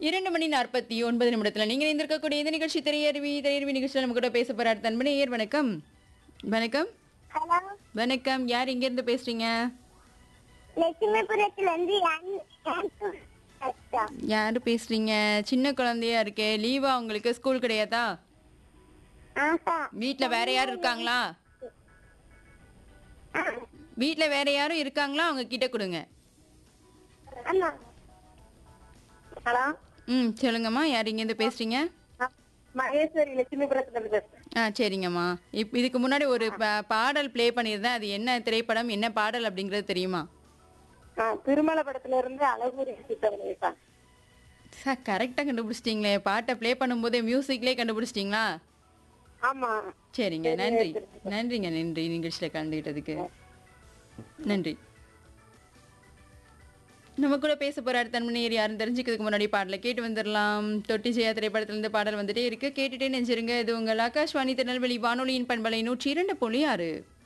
இரண்டு மணி நாற்பத்தி ஒன்பது நிமிடத்துல நீங்க இருந்திருக்கக்கூடிய இந்த நிகழ்ச்சி திரையருவி திரையருவி நிகழ்ச்சியில் நம்ம கூட பேச போற அடுத்த அன்பனே ஏர் வணக்கம் வணக்கம் ஹலோ வணக்கம் யார் இங்க இருந்து பேசுறீங்க லட்சுமிபுரத்துல இருந்து யாரு பேசுறீங்க சின்ன குழந்தையா இருக்கே லீவா உங்களுக்கு ஸ்கூல் கிடையாதா ஆஹா வீட்ல வேற யாரும் இருக்காங்களா வீட்ல வேற யாரும் இருக்காங்களா அவங்க கிட்ட கொடுங்க ஆமா ஹலோ ம் சொல்லுங்கம்மா யார் இங்க இருந்து பேசுறீங்க மகேஸ்வரி லட்சுமிபுரத்துல இருந்து பேசுறேன் ஆ சரிங்கம்மா இப் இதுக்கு முன்னாடி ஒரு பா- பாடல் ப்ளே பண்ணியிருந்தேன் அது என்ன திரைப்படம் என்ன பாடல் அப்படிங்கிறது தெரியுமா ஆ, திருமலை படத்துல இருந்து அழகுரி சித்தவனைப்பா சார் கரெக்டாக கண்டுபிடிச்சிட்டிங்களே பாட்டை ப்ளே பண்ணும்போதே மியூசிக்லேயே கண்டுபிடிச்சிட்டிங்களா ஆமா சரிங்க நன்றி நன்றிங்க நன்றி நிகழ்ச்சியில் கலந்துக்கிட்டதுக்கு நன்றி நம்ம கூட பேச போற அடுத்த மணியர் யாரும் தெரிஞ்சுக்கிறதுக்கு முன்னாடி பாடலை கேட்டு வந்துடலாம் தொட்டி ஜெயா திரைப்படத்திலிருந்து பாடல் வந்துட்டே இருக்கு கேட்டுட்டே நெஞ்சிருங்க இது உங்கள் ஆகாஷ்வாணி திருநெல்வேலி வானொலியின் பண்பலை நூற்றி இரண்டு புள்ளி ஆறு